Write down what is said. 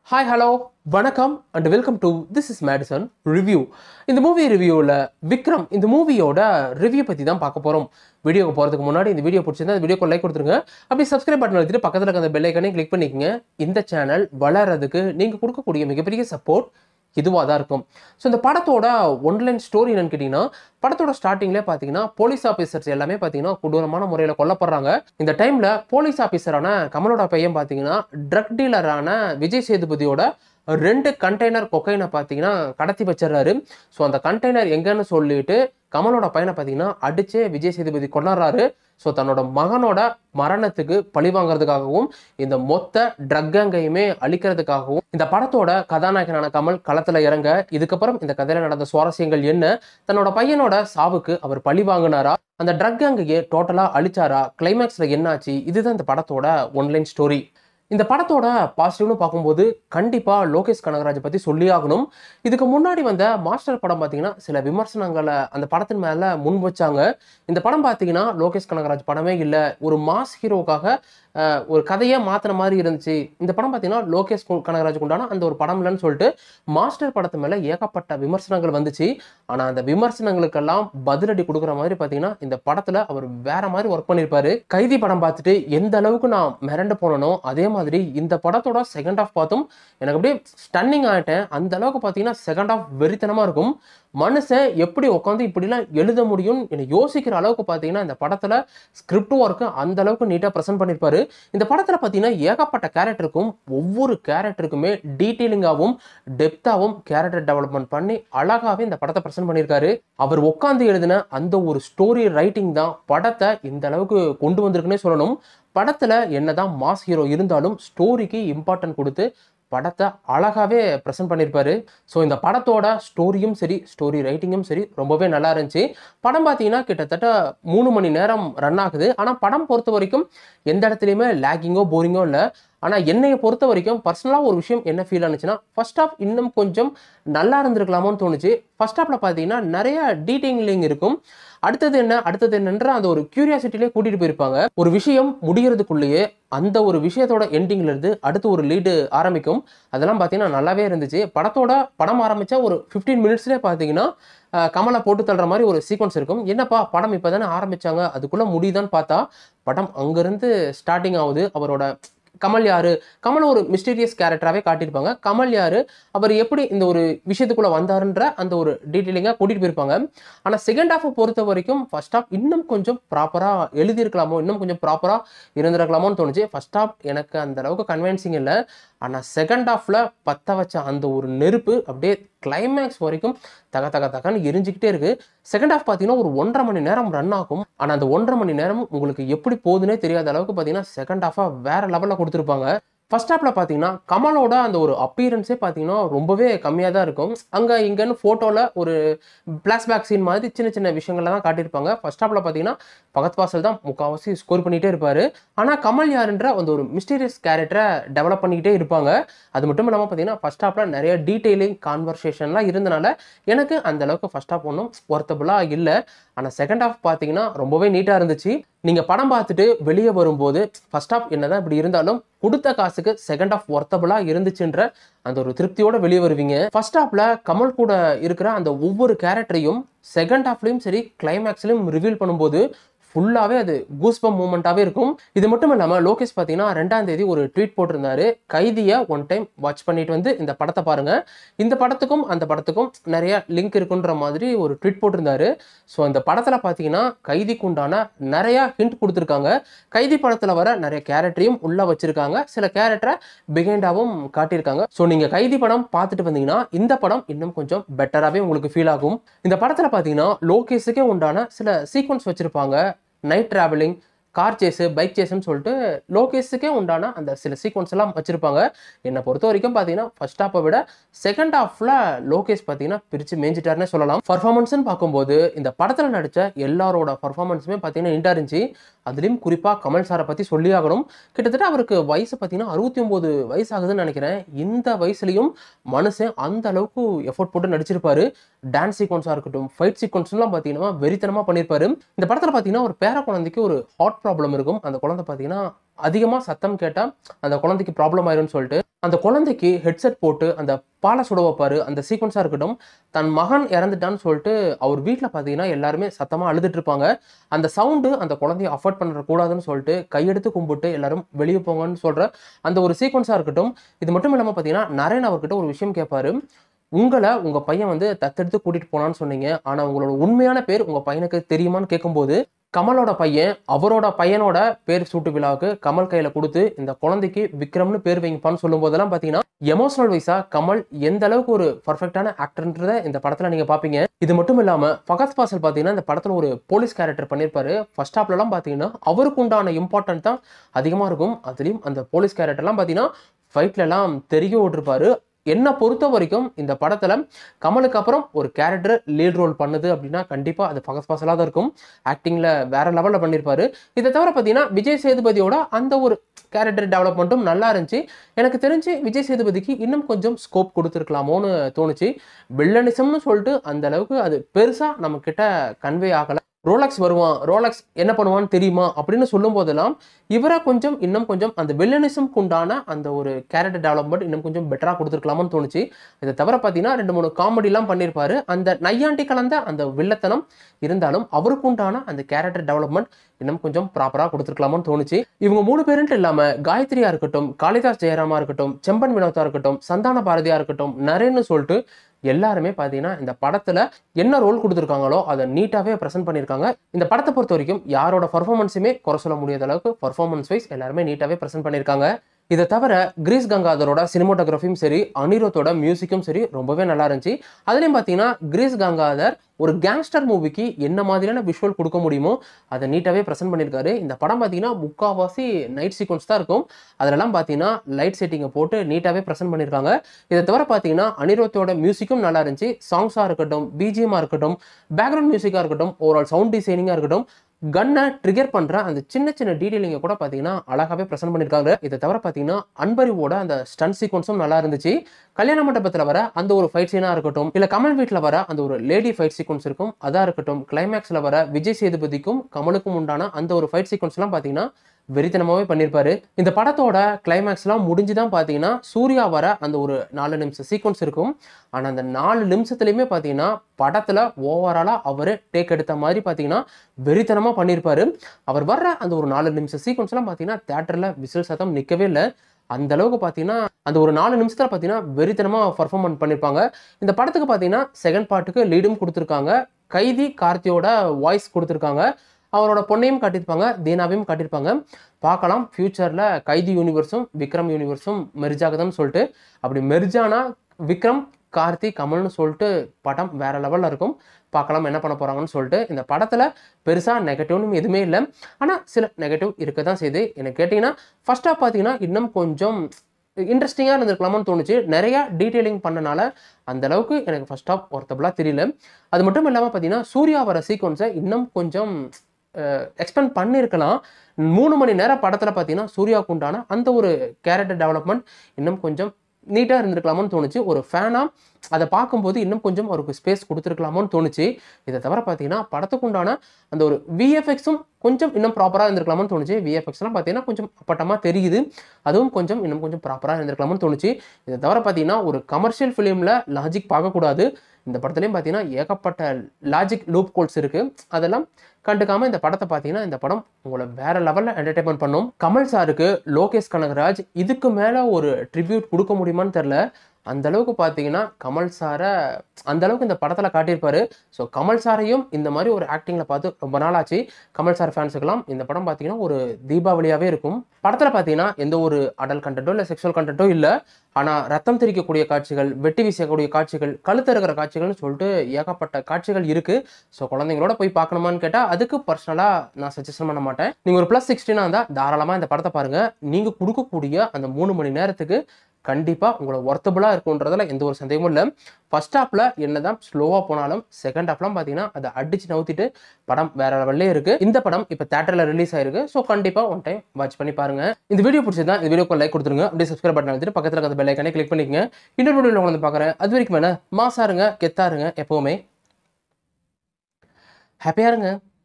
hi hello வணக்கம் and welcome to this is Madison review இந்த movie ரிவ்யூவில் விக்ரம் இந்த மூவியோட ரிவ்யூ பற்றி தான் பார்க்க போகிறோம் வீடியோக்கு போகிறதுக்கு முன்னாடி இந்த வீடியோ பிடிச்சிருந்தா இந்த வீடியோக்கு லைக் கொடுத்துருங்க அப்படி சப்ஸ்கிரைப் பட்டன் எடுத்துட்டு பக்கத்தில் இருக்க அந்த பெல் ஐக்கனே கிளிக் பண்ணிக்கங்க இந்த சேனல் வளர்றதுக்கு நீங்கள் கொடுக்கக்கூடிய மிகப்பெரிய சப்போர்ட் இதுவாக தான் இருக்கும் ஸோ இந்த படத்தோட ஒன்லைன் ஸ்டோரி என்னன்னு கேட்டிங்கன்னா படத்தோட ஸ்டார்டிங்லேயே பார்த்தீங்கன்னா போலீஸ் ஆஃபீஸர்ஸ் எல்லாமே பார்த்தீங்கன்னா கொடூரமான முறையில் கொல்லப்படுறாங்க இந்த டைமில் போலீஸ் ஆஃபீஸரான கமலோட பையன் பார்த்தீங்கன்னா ட்ரக் டீலரான விஜய் சேதுபதியோட ரெண்டு கண்டெய்னர் கொக்கைனை பார்த்தீங்கன்னா கடத்தி வச்சிடுறாரு ஸோ அந்த கண்டெய்னர் எங்கன்னு சொல்லிட்டு கமலோட பையனை பார்த்தீங்கன்னா அடிச்சே விஜய் சேதுபதி கொண்டாடுறாரு ஸோ தன்னோட மகனோட மரணத்துக்கு பழி வாங்குறதுக்காகவும் இந்த மொத்த ட்ரக் கேங்கையுமே அழிக்கிறதுக்காகவும் இந்த படத்தோட கதாநாயகனான கமல் களத்துல இறங்க இதுக்கப்புறம் இந்த கதையில நடந்த சுவாரஸ்யங்கள் என்ன தன்னோட பையனோட சாவுக்கு அவர் பழி வாங்கினாரா அந்த ட்ரக் கேங்கையே டோட்டலா அழிச்சாரா கிளைமேக்ஸ்ல என்னாச்சு இதுதான் இந்த படத்தோட ஒன்லைன் ஸ்டோரி இந்த படத்தோட பாசிட்டிவ்னு பார்க்கும்போது கண்டிப்பாக லோகேஷ் கனகராஜை பற்றி சொல்லி ஆகணும் இதுக்கு முன்னாடி வந்த மாஸ்டர் படம் பார்த்தீங்கன்னா சில விமர்சனங்களை அந்த படத்தின் மேலே முன் வச்சாங்க இந்த படம் பார்த்தீங்கன்னா லோகேஷ் கனகராஜ் படமே இல்லை ஒரு மாஸ் ஹீரோக்காக அஹ், ஒரு கதையை மாற்றின மாதிரி இருந்துச்சு இந்த படம் பார்த்தீங்கன்னா லோகேஷ் கு- கனகராஜுக்கு உண்டான அந்த ஒரு படம் இல்லைன்னு சொல்லிட்டு மாஸ்டர் படத்து மேலே ஏகப்பட்ட விமர்சனங்கள் வந்துச்சு ஆனால் அந்த விமர்சனங்களுக்கெல்லாம் பதிலடி கொடுக்குற மாதிரி பார்த்தீங்கன்னா இந்த படத்தில் அவர் வேற மாதிரி ஒர்க் பண்ணியிருப்பாரு கைதி படம் பார்த்துட்டு எந்த அளவுக்கு நான் மிரண்டு போனனோ அதே மாதிரி இந்த படத்தோட செகண்ட் ஆஃப் பார்த்தும் எனக்கு அப்படியே ஸ்டன்னிங் ஆகிட்டேன் அந்த அளவுக்கு பார்த்தீங்கன்னா செகண்ட் ஆஃப் வெறித்தனமாக இருக்கும் மனுஷன் எப்படி உட்காந்து இப்படிலாம் எழுத முடியும் என்னை யோசிக்கிற அளவுக்கு பார்த்தீங்கன்னா இந்த படத்தில் ஸ்கிரிப்ட் ஒர்க்கு அந்த அளவுக்கு நீட்டாக ப்ரெசென்ட் பண்ணியிருப்பாரு இந்த படத்தில் பார்த்தீங்கன்னா ஏகப்பட்ட கேரக்டருக்கும் ஒவ்வொரு கேரக்டருக்குமே டீட்டெயிலிங்காகவும் டெப்த்தாகவும் கேரக்டர் டெவலப்மெண்ட் பண்ணி அழகாகவே இந்த படத்தை ப்ரெசென்ட் பண்ணியிருக்காரு அவர் உட்காந்து எழுதின அந்த ஒரு ஸ்டோரி ரைட்டிங் தான் படத்தை இந்த அளவுக்கு கொண்டு வந்திருக்குன்னே சொல்லணும் படத்தில் என்னதான் மாஸ் ஹீரோ இருந்தாலும் ஸ்டோரிக்கு இம்பார்ட்டன்ட் கொடுத்து படத்தை அழகாவே ப்ரெசென்ட் பண்ணியிருப்பாரு ஸோ இந்த படத்தோட ஸ்டோரியும் சரி ஸ்டோரி ரைட்டிங்கும் சரி ரொம்பவே நல்லா இருந்துச்சு படம் பார்த்தீங்கன்னா கிட்டத்தட்ட மூணு மணி நேரம் ரன் ஆகுது ஆனால் படம் பொறுத்த வரைக்கும் எந்த இடத்துலையுமே லேக்கிங்கோ போரிங்கோ இல்லை ஆனால் என்னையை பொறுத்த வரைக்கும் பர்சனலாக ஒரு விஷயம் என்ன ஃபீல் ஆனிச்சுன்னா ஃபர்ஸ்ட் ஆஃப் இன்னும் கொஞ்சம் நல்லா இருந்திருக்கலாமோன்னு தோணுச்சு ஃபர்ஸ்ட் ஆஃப்ல பார்த்தீங்கன்னா நிறைய டீட்டெயிலிங் இருக்கும் அடுத்தது என்ன அடுத்தது என்னன்ற அந்த ஒரு கியூரியாசிட்டிலே கூட்டிட்டு போயிருப்பாங்க ஒரு விஷயம் முடியறதுக்குள்ளேயே அந்த ஒரு விஷயத்தோட எண்டிங்ல இருந்து அடுத்து ஒரு லீடு ஆரம்பிக்கும் அதெல்லாம் பார்த்தீங்கன்னா நல்லாவே இருந்துச்சு படத்தோட படம் ஆரம்பிச்சா ஒரு 15 மினிட்ஸ்லேயே பார்த்தீங்கன்னா அஹ், கமலை போட்டு தள்ளுற மாதிரி ஒரு சீக்வன்ஸ் இருக்கும் என்னப்பா படம் இப்போ தானே ஆரம்பிச்சாங்க அதுக்குள்ள முடியுதான்னு பார்த்தா படம் அங்கிருந்து ஸ்டார்டிங் ஆகுது அவரோட கமல் யாரு கமல் ஒரு மிஸ்டீரியஸ் கேரக்டராகவே காட்டியிருப்பாங்க கமல் யாரு அவர் எப்படி இந்த ஒரு விஷயத்துக்குள்ள வந்தாருன்ற அந்த ஒரு டீட்டெயிலிங்காக கூட்டிட்டு போயிருப்பாங்க ஆனால் செகண்ட் ஹாஃபை பொறுத்த வரைக்கும் ஃபர்ஸ்ட் ஹாஃப் இன்னும் கொஞ்சம் ப்ராப்பராக எழுதியிருக்கலாமோ இன்னும் கொஞ்சம் ப்ராப்பராக இருந்திருக்கலாமோன்னு தோணுச்சு ஃபர்ஸ்ட் ஹாஃப் எனக்கு அந்த அளவுக்கு கன்வின்சிங் இல்லை ஆனால் செகண்ட் ஹாஃப்ல பற்ற வச்ச அந்த ஒரு நெருப்பு அப்படியே கிளைமேக்ஸ் வரைக்கும் தக தக தகன்னு எரிஞ்சுக்கிட்டே இருக்கு செகண்ட் ஹாஃப் பார்த்தீங்கன்னா ஒரு ஒன்றரை மணி நேரம் ரன் ஆகும் ஆனால் அந்த ஒன்றரை மணி நேரம் உங்களுக்கு எப்படி போகுதுன்னே தெரியாத அளவுக்கு பார்த்தீங்கன்னா செகண்ட் ஹாஃபாக வேற லெவலில் கொடுத்துருப்பாங்க ஃபர்ஸ்ட் ஹாப்ல பார்த்தீங்கன்னா கமலோட அந்த ஒரு அப்பீரன்ஸே பார்த்தீங்கன்னா ரொம்பவே கம்மியாக தான் இருக்கும் அங்கே இங்கேன்னு ஃபோட்டோவில் ஒரு பிளாஷ்பேக் சீன் மாதிரி சின்ன சின்ன விஷயங்கள்ல தான் காட்டியிருப்பாங்க ஃபர்ஸ்ட் ஹாப்ல பார்த்தீங்கன்னா பகத் வாசல் தான் முக்கால்வாசி ஸ்கோர் பண்ணிகிட்டே இருப்பாரு ஆனால் கமல் யாருன்ற அந்த ஒரு மிஸ்டீரியஸ் கேரக்டரை டெவலப் பண்ணிக்கிட்டே இருப்பாங்க அது மட்டும் இல்லாமல் பார்த்தீங்கன்னா ஃபர்ஸ்ட் ஹாப்ல நிறைய டீட்டெயிலிங் கான்வர்சேஷன்லாம் இருந்தனால எனக்கு அந்த அளவுக்கு ஃபர்ஸ்ட் ஹாப் ஒன்றும் ஒர்த்தபுளாக இல்லை ஆனால் செகண்ட் ஹாஃப் பார்த்தீங்கன்னா ரொம்பவே நீட்டாக இருந்துச்சு நீங்கள் படம் பார்த்துட்டு வெளியே வரும்போது ஃபர்ஸ்ட் ஹாஃப் என்னதான் இப்படி இருந்தாலும் கொடுத்த காசுக்கு செகண்ட் ஹாஃப் ஒர்த்தபுளாக இருந்துச்சுன்ற அந்த ஒரு திருப்தியோட வெளியே வருவீங்க ஃபர்ஸ்ட் ஹாஃப்ல கமல் கூட இருக்கிற அந்த ஒவ்வொரு கேரக்டரையும் செகண்ட் ஹாஃப்லையும் சரி கிளைமேக்ஸ்லையும் ரிவீல் பண்ணும்போது ஃபுல்லாகவே அது கூஸ்பம் மூமெண்ட்டாகவே இருக்கும் இது மட்டும் இல்லாமல் லோகேஷ் பார்த்தீங்கன்னா ரெண்டாம் தேதி ஒரு ட்வீட் போட்டிருந்தாரு கைதியை ஒன் டைம் வாட்ச் பண்ணிட்டு வந்து இந்த படத்தை பாருங்க இந்த படத்துக்கும் அந்த படத்துக்கும் நிறைய லிங்க் இருக்குன்ற மாதிரி ஒரு ட்வீட் போட்டிருந்தாரு ஸோ அந்த படத்தில் பார்த்தீங்கன்னா கைதிக்கு உண்டான நிறைய ஹிண்ட் கொடுத்துருக்காங்க கைதி படத்தில் வர நிறைய கேரக்டரையும் உள்ள வச்சிருக்காங்க சில கேரக்டரை பிகைண்டாவும் காட்டியிருக்காங்க ஸோ நீங்கள் கைதி படம் பார்த்துட்டு வந்தீங்கன்னா இந்த படம் இன்னும் கொஞ்சம் பெட்டராகவே உங்களுக்கு ஃபீல் ஆகும் இந்த படத்தில் பார்த்தீங்கன்னா லோகேஷுக்கே உண்டான சில சீக்வன்ஸ் வச்சிருப்பாங்க night travelling car chase bike சேஸ்ன்னு சொல்லிட்டு லோகேஷுக்கே உண்டான அந்த சில சீக்வன்ஸ் எல்லாம் வச்சிருப்பாங்க என்னை பொறுத்த வரைக்கும் பார்த்தீங்கன்னா ஃபர்ஸ்ட் ஹாப்பை விட செகண்ட் ஹாஃப்ல லோகேஷ் பார்த்தீங்கன்னா பிரித்து மேய்ஞ்சிட்டாருன்னு சொல்லலாம் பர்ஃபார்மன்ஸ்னு பார்க்கும்போது இந்த படத்தில் நடித்த எல்லாரோட பர்ஃபார்மன்ஸுமே பார்த்தீங்கன்னா நீட்டாக இருந்துச்சு அதுலேயும் குறிப்பாக கமல் சாரை பற்றி சொல்லி ஆகணும் கிட்டத்தட்ட அவருக்கு வயசு பார்த்தீங்கன்னா அறுபத்தி ஒம்பது வயசு ஆகுதுன்னு நினைக்கிறேன் இந்த வயசுலையும் மனுஷன் அந்த அளவுக்கு எஃபோர்ட் போட்டு நடிச்சிருப்பாரு டான்ஸ் சீக்வன்ஸாக இருக்கட்டும் ஃபைட் சீக்வன்ஸ்லாம் பார்த்தீங்கன்னா வெறித்தனமாக பண்ணியிருப்பாரு இந்த படத்தில் பார்த்தீங்கன்னா ஒரு பேர குழந்தைக்கு ஒரு ஹார்ட் ப்ராப்ளம் இருக்கும் அந்த குழந்தை பார்த்தீங்கன்னா அதிகமாக சத்தம் கேட்டால் அந்த குழந்தைக்கு ப்ராப்ளம் ஆயிரும்னு சொல்லிட்டு அந்த குழந்தைக்கு ஹெட்செட் போட்டு அந்த பாலை சுட வைப்பாரு அந்த சீக்வன்ஸாக இருக்கட்டும் தன் மகன் இறந்துட்டான்னு சொல்லிட்டு அவர் வீட்டில் பார்த்தீங்கன்னா எல்லாருமே சத்தமாக அழுதுட்டு இருப்பாங்க அந்த சவுண்டு அந்த குழந்தைய அஃபோர்ட் பண்ணக்கூடாதுன்னு சொல்லிட்டு கையெடுத்து கும்பிட்டு எல்லாரும் வெளியே போங்கன்னு சொல்கிற அந்த ஒரு சீக்வன்ஸாக இருக்கட்டும் இது மட்டும் இல்லாமல் பார்த்தீங்கன்னா நரேன் அவர்கிட்ட ஒரு விஷயம் கேட்பாரு உங்களை உங்கள் பையன் வந்து தத்தெடுத்து கூட்டிகிட்டு போனான்னு சொன்னீங்க ஆனால் உங்களோட உண்மையான பேர் உங்கள் பையனுக்கு தெரியுமான்னு கேட்கும்போது கமலோட பையன் அவரோட பையனோட பேர் சூட்டு விழாவுக்கு கமல் கையில் கொடுத்து இந்த குழந்தைக்கு விக்ரம்னு பேர் வைங்கப்பான்னு சொல்லும் போதெல்லாம் பார்த்தீங்கன்னா எமோஷனல் வைஸா கமல் எந்த அளவுக்கு ஒரு பர்ஃபெக்டான ஆக்டர்ன்றத இந்த படத்தில் நீங்கள் பார்ப்பீங்க இது மட்டும் இல்லாமல் ஃபகத் பாசல் பார்த்தீங்கன்னா இந்த படத்தில் ஒரு போலீஸ் கேரக்டர் பண்ணியிருப்பாரு ஃபர்ஸ்ட் ஹாப்லலாம் பார்த்தீங்கன்னா அவருக்கு உண்டான இம்பார்ட்டன்ட் தான் அதிகமாக இருக்கும் அதுலேயும் அந்த போலீஸ் கேரக்டர்லாம் பார்த்தீங்கன்னா ஃபைட்லலாம் தெரிய விட்டுருப்பாரு என்னை பொறுத்த வரைக்கும் இந்த படத்தில் கமலுக்கு அப்புறம் ஒரு கேரக்டர் லீட் ரோல் பண்ணுது அப்படின்னா கண்டிப்பாக அது ஃபகத் பாசலாக தான் இருக்கும் ஆக்டிங்கில் வேற லெவலில் பண்ணியிருப்பாரு இதை தவிர பார்த்தீங்கன்னா விஜய் சேதுபதியோட அந்த ஒரு கேரக்டர் டெவலப்மெண்ட்டும் நல்லா இருந்துச்சு எனக்கு தெரிஞ்சு விஜய் சேதுபதிக்கு இன்னும் கொஞ்சம் ஸ்கோப் கொடுத்துருக்கலாமோன்னு தோணுச்சு வில்லனிசம்னு சொல்லிட்டு அந்த அளவுக்கு அது பெருசாக நம்ம கிட்ட கன்வே ஆகலை ரோலக்ஸ் வருவான் ரோலக்ஸ் என்ன பண்ணுவான்னு தெரியுமா அப்படின்னு சொல்லும் போதெல்லாம் இவரை கொஞ்சம் இன்னும் கொஞ்சம் அந்த வில்லனிசம்க்கு உண்டான அந்த ஒரு கேரக்டர் டெவலப்மெண்ட் இன்னும் கொஞ்சம் பெட்டராக கொடுத்துருக்கலாம்னு தோணுச்சு இதை தவிர பார்த்தீங்கன்னா ரெண்டு மூணு காமெடிலாம் பண்ணியிருப்பாரு அந்த நையாண்டி கலந்த அந்த வில்லத்தனம் இருந்தாலும் அவருக்கு உண்டான அந்த கேரக்டர் டெவலப்மெண்ட் இன்னும் கொஞ்சம் ப்ராப்பராக கொடுத்துருக்கலாமோன்னு தோணுச்சு இவங்க மூணு பேருன்ட்டு இல்லாமல் காயத்ரியா இருக்கட்டும் காளிதாஸ் ஜெயராமா இருக்கட்டும் செம்பன் வினோதா இருக்கட்டும் சந்தான பாரதியா இருக்கட்டும் நரேன்னு சொல்லிட்டு எல்லாருமே பார்த்தீங்கன்னா இந்த படத்தில் என்ன ரோல் கொடுத்துருக்காங்களோ அதை நீட்டாகவே ப்ரெசென்ட் பண்ணியிருக்காங்க இந்த படத்தை பொறுத்த வரைக்கும் யாரோட பர்ஃபார்மன்ஸுமே குறை சொல்ல முடியாத அளவுக்கு பர்ஃபார்மன்ஸ் வைஸ் எல்லாருமே நீட்டாகவே ப்ரெசென்ட் பண்ணியிருக்காங்க இதை தவிர கிரீஸ் கங்காதரோட சினிமோட்டோகிராஃபியும் சரி அனிருத்தோட மியூசிக்கும் சரி ரொம்பவே நல்லா இருந்துச்சு அதுலேயும் பார்த்தீங்கன்னா கிரீஸ் கங்காதர் ஒரு கேங்ஸ்டர் மூவிக்கு என்ன மாதிரியான விஷுவல் கொடுக்க முடியுமோ அதை நீட்டாகவே ப்ரெசென்ட் பண்ணியிருக்காரு இந்த படம் பார்த்தீங்கன்னா முக்கால்வாசி நைட் சீக்வன்ஸ் தான் இருக்கும் அதிலெல்லாம் பார்த்தீங்கன்னா லைட் செட்டிங்கை போட்டு நீட்டாகவே ப்ரெசென்ட் பண்ணியிருக்காங்க இதை தவிர பார்த்தீங்கன்னா அனிருத்தோட மியூசிக்கும் நல்லா இருந்துச்சு சாங்ஸாக இருக்கட்டும் பிஜிஎம்மாக இருக்கட்டும் பேக்ரவுண்ட் மியூசிக்காக இருக்கட்டும் ஓவரால் சவுண்ட் டிசைனிங்காக இருக்கட்டும் கன்னை ட்ரிகர் பண்ணுற அந்த சின்ன சின்ன டீட்டெயிலிங்கை கூட பார்த்தீங்கன்னா அழகாகவே ப்ரெசென்ட் பண்ணியிருக்காங்க இதை தவிர பார்த்தீங்கன்னா அன்பறிவோட அந்த ஸ்டன் சீக்வன்ஸும் நல்லா இருந்துச்சு கல்யாண மண்டபத்தில் வர அந்த ஒரு ஃபைட் சீனாக இருக்கட்டும் இல்லை கமல் வீட்டில் வர அந்த ஒரு லேடி ஃபைட் சீக்வன்ஸ் இருக்கும் அதாக இருக்கட்டும் கிளைமேக்ஸில் வர விஜய் சேதுபதிக்கும் கமலுக்கும் உண்டான அந்த ஒரு ஃபைட் சீக்வன்ஸ்லாம் பார்த்தீங்கன்னா வெறித்தனமாகவே பண்ணியிருப்பாரு இந்த படத்தோட கிளைமேக்ஸ்லாம் முடிஞ்சு தான் பார்த்தீங்கன்னா சூர்யா வர அந்த ஒரு நாலு நிமிஷம் சீக்வன்ஸ் இருக்கும் ஆனால் அந்த நாலு நிமிஷத்துலையுமே பார்த்தீங்கன்னா படத்தில் ஓவராலாக அவர் டேக் எடுத்த மாதிரி பார்த்தீங்கன்னா வெறித்தனமாக பண்ணியிருப்பாரு அவர் வர்ற அந்த ஒரு நாலு நிமிஷம் சீக்வன்ஸ்லாம் பார்த்தீங்கன்னா தேட்டரில் விசில் சத்தம் நிற்கவே இல்லை அந்த அளவுக்கு பார்த்தீங்கன்னா அந்த ஒரு நாலு நிமிஷத்தில் பார்த்தீங்கன்னா வெறித்தனமாக பர்ஃபார்மன்ஸ் பண்ணியிருப்பாங்க இந்த படத்துக்கு பார்த்தீங்கன்னா செகண்ட் பார்ட்டுக்கு லீடும் கொடுத்துருக்காங்க கைதி கார்த்தியோட வாய்ஸ் கொடுத்துருக்காங்க அவரோட பொண்ணையும் காட்டியிருப்பாங்க தீனாவையும் காட்டியிருப்பாங்க பார்க்கலாம் ஃப்யூச்சரில் கைதி யூனிவர்ஸும் விக்ரம் யூனிவர்ஸும் மெர்ஜாகுதுன்னு சொல்லிட்டு அப்படி மெர்ஜானா விக்ரம் கார்த்தி கமல்னு சொல்லிட்டு படம் வேற லெவலில் இருக்கும் பார்க்கலாம் என்ன பண்ண போகிறாங்கன்னு சொல்லிட்டு இந்த படத்தில் பெருசாக நெகட்டிவ்னு எதுவுமே இல்லை ஆனால் சில நெகட்டிவ் இருக்க தான் செய்யுது எனக்கு கேட்டிங்கன்னா ஃபர்ஸ்ட் ஆஃப் பார்த்தீங்கன்னா இன்னும் கொஞ்சம் இன்ட்ரெஸ்டிங்காக இருந்திருக்கலாமான்னு தோணுச்சு நிறையா டீட்டெயிலிங் பண்ணனால அந்த அளவுக்கு எனக்கு ஃபர்ஸ்ட் ஆஃப் ஒர்த்தபுளாக தெரியல அது மட்டும் இல்லாமல் பார்த்தீங்கன்னா சூர்யா வர சீக்வன்ஸை இன்னும் கொஞ்சம் எக்ஸ்பெண்ட் பண்ணியிருக்கலாம் மூணு மணி நேரம் படத்தில் பார்த்தீங்கன்னா சூர்யாவுக்கு உண்டான அந்த ஒரு கேரக்டர் டெவலப்மெண்ட் இன்னும் கொஞ்சம் நீட்டாக இருந்திருக்கலாமோன்னு தோணுச்சு ஒரு ஃபேனாக அதை பார்க்கும்போது இன்னும் கொஞ்சம் அவருக்கு ஸ்பேஸ் கொடுத்துருக்கலாமோன்னு தோணுச்சு இதை தவிர பார்த்தீங்கன்னா படத்துக்கு உண்டான அந்த ஒரு விஎஃப்எக்ஸும் கொஞ்சம் இன்னும் ப்ராப்பராக இருந்திருக்கலாமோன்னு தோணுச்சு விஎஃப்எக்ஸ்லாம் பார்த்தீங்கன்னா கொஞ்சம் அப்பட்டமாக தெரியுது அதுவும் கொஞ்சம் இன்னும் கொஞ்சம் ப்ராப்பராக இருந்திருக்கலாமோன்னு தோணுச்சு இதை தவிர பார்த்தீங்கன்னா ஒரு கமர்ஷியல் ஃபிலிமில் லாஜிக் பார்க்கக்கூடாது இந்த படத்துலையும் பார்த்தீங்கன்னா ஏகப்பட்ட லாஜிக் லூப் கோல்ஸ் இருக்குது அதெல்லாம் கண்டுக்காம இந்த படத்தை பார்த்தீங்கன்னா இந்த படம் உங்களை வேற லெவலில் என்டர்டைன்மெண்ட் பண்ணும் கமல் சாருக்கு லோகேஷ் கனகராஜ் இதுக்கு மேலே ஒரு ட்ரிபியூட் கொடுக்க முடியுமான்னு தெரில அந்த அளவுக்கு பார்த்தீங்கன்னா கமல் சாரை அந்த அளவுக்கு இந்த படத்தில் காட்டியிருப்பாரு ஸோ கமல் சாரையும் இந்த மாதிரி ஒரு ஆக்டிங்கில் பார்த்து ரொம்ப நாள் ஆச்சு கமல் சார் ஃபேன்ஸுக்கெல்லாம் இந்த படம் பார்த்தீங்கன்னா ஒரு தீபாவளியாகவே இருக்கும் படத்தில் பார்த்தீங்கன்னா எந்த ஒரு அடல் கண்டென்ட்டோ இல்லை செக்ஷுவல் கண்டென்ட்டோ இல்லை ஆனால் ரத்தம் தெரிக்கக்கூடிய காட்சிகள் வெட்டி வீசக்கூடிய காட்சிகள் கழுத்து இருக்கிற காட்சிகள்னு சொல்லிட்டு ஏகப்பட்ட காட்சிகள் இருக்குது ஸோ குழந்தைங்களோட போய் பார்க்கணுமான்னு கேட்டால் அதுக்கு பர்சனலாக நான் சஜஷன் பண்ண மாட்டேன் நீங்கள் ஒரு ப்ளஸ் சிக்ஸ்டீனாக இருந்தால் தாராளமாக இந்த படத்தை பாருங்கள் நீங்கள் கொடுக்கக்கூடிய அந்த மூணு மணி நேரத்துக்கு கண்டிப்பாக உங்களை ஒர்த்தபுளாக இருக்குன்றதுல எந்த ஒரு சந்தேகமும் இல்லை ஃபர்ஸ்ட் ஹாஃபில் என்ன தான் ஸ்லோவாக போனாலும் செகண்ட் ஹாஃப்லாம் பார்த்தீங்கன்னா அதை அடிச்சு நவுத்திட்டு படம் வேற லெவல்லே இருக்குது இந்த படம் இப்போ தேட்டரில் ரிலீஸ் ஆயிருக்கு ஸோ கண்டிப்பாக ஒன் டைம் வாட்ச் பண்ணி பாருங்க இந்த வீடியோ பிடிச்சதா இந்த வீடியோக்கு லைக் கொடுத்துருங்க அப்படியே சப்ஸ்கிரைப் பட்டன் எடுத்துட்டு பக்கத்தில் இருக்கிற பெல் ஐக்கானே கிளிக் பண்ணிக்கங்க இன்னொரு வீடியோவில் வந்து பார்க்குறேன் அது வரைக்கும் வேணா மாசாருங்க கெத்தாருங்க எப்போவுமே ஹாப்பியாக இருங்க